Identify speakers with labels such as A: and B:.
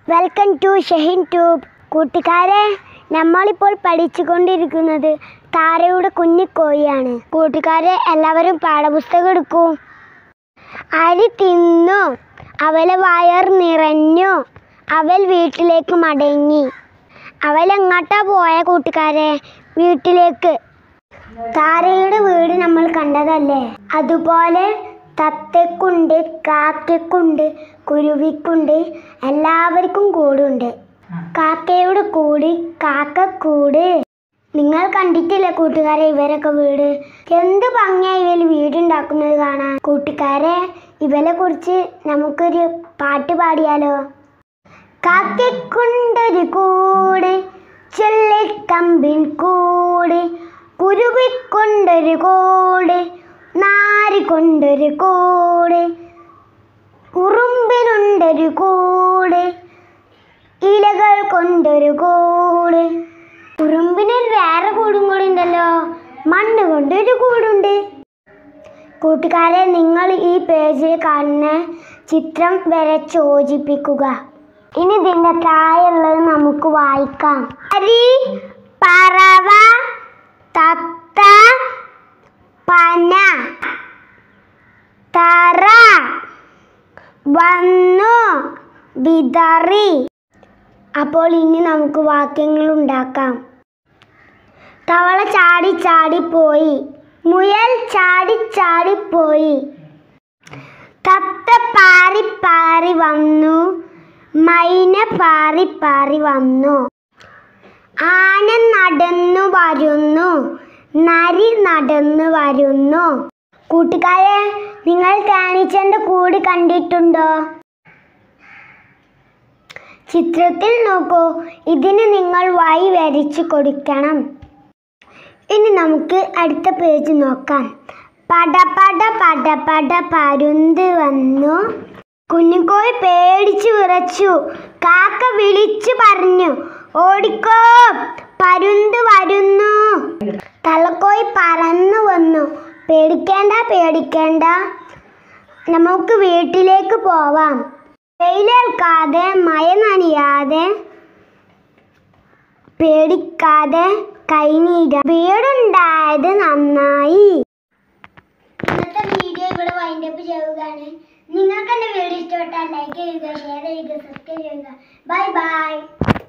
A: welcome to Shehin tube കൂട്ടുകാരെ നമ്മളിപ്പോൾ പഠിച്ചുകൊണ്ടിരിക്കുന്നത് താരയുടെ കുഞ്ഞിക്കോഴിയാണ് കൂട്ടുകാരെ എല്ലാവരും പാഠപുസ്തകം എടുക്കൂ അരി തിന്നു അവളെ വയർ നിറഞ്ഞു അവൾ വീട്ടിലേക്ക് മടങ്ങി അവൾ എങ്ങോട്ടാ പോയ കൂട്ടുകാരെ വീട്ടിലേക്ക് താരയുടെ വീട് നമ്മൾ കണ്ടതല്ലേ അതുപോലെ തത്തക്കുണ്ട് കാക്കയ്ക്കുണ്ട് കുരുവിക്കുണ്ട് എല്ലാവർക്കും കൂടുണ്ട് കാക്കയുടെ കൂട് കാക്കക്കൂട് നിങ്ങൾ കണ്ടിട്ടില്ലേ കൂട്ടുകാരെ ഇവരൊക്കെ വീട് എന്ത് ഭംഗിയാ ഇവര് വീടുണ്ടാക്കുന്നത് കാണാൻ കൂട്ടുകാരെ ഇവരെ കുറിച്ച് നമുക്കൊരു പാട്ട് പാടിയാലോ കാക്കയ്ക്കുണ്ടൊരു കൂട് ചെള്ളിക്കമ്പിൻ കൂട് കുരുവിക്കൊണ്ടൊരു കൂട് നാരി കൊണ്ടൊരു കൂട് ഉറുമ്പിനുണ്ടൊരു കൂട് ഇലകൾ കൊണ്ടൊരു കൂട് ഉറുമ്പിന് വേറെ കൂടും കൂടി ഉണ്ടല്ലോ മണ്ണ് കൊണ്ടൊരു കൂടുണ്ട് കൂട്ടുകാരെ നിങ്ങൾ ഈ പേജിൽ കാണുന്ന ചിത്രം വരച്ച് യോജിപ്പിക്കുക ഇനി ഇതിന്റെ താഴെയുള്ളത് നമുക്ക് വായിക്കാം അരി പറവ തത്ത പന തറ വന്നു വിതറി അപ്പോൾ ഇനി നമുക്ക് വാക്യങ്ങൾ ഉണ്ടാക്കാം തവള ചാടി ചാടി പോയി മുയൽ ചാടി ചാടി പോയി തത്ത പാറി പാറി വന്നു മൈന പാറി പാറി വന്നു ആന നടന്നു വരുന്നു നരി നടന്നു വരുന്നു കൂട്ടുകാരെ നിങ്ങൾ തേനീച്ചന്റെ കൂട് കണ്ടിട്ടുണ്ടോ ചിത്രത്തിൽ നോക്കൂ ഇതിന് നിങ്ങൾ വായി വരച്ചു കൊടുക്കണം ഇനി നമുക്ക് അടുത്ത പേജ് നോക്കാം പട പട പട പട പരുന്ത് വന്നു കുഞ്ഞുകോയി പേടിച്ചു വിറച്ചു കാക്ക വിളിച്ചു പറഞ്ഞു ഓടിക്കോ പരുന്ത് വരുന്നു തലക്കോയി പറന്നു വന്നു പേടിക്കേണ്ട പേടിക്കേണ്ട നമുക്ക് വീട്ടിലേക്ക് പോവാം വെയിലേൽക്കാതെ മഴ നനയാതെ പേടിക്കാതെ കൈനീര വീടുണ്ടായത് നന്നായി ഇന്നത്തെ വീഡിയോ ഇവിടെ വൈൻഡപ്പ് ചെയ്യുകയാണ് നിങ്ങൾക്ക് എൻ്റെ വീഡിയോ ഇഷ്ടപ്പെട്ടാൽ ലൈക്ക് ചെയ്യുക ഷെയർ ചെയ്യുക സബ്സ്ക്രൈബ് ചെയ്യുക ബൈ ബൈ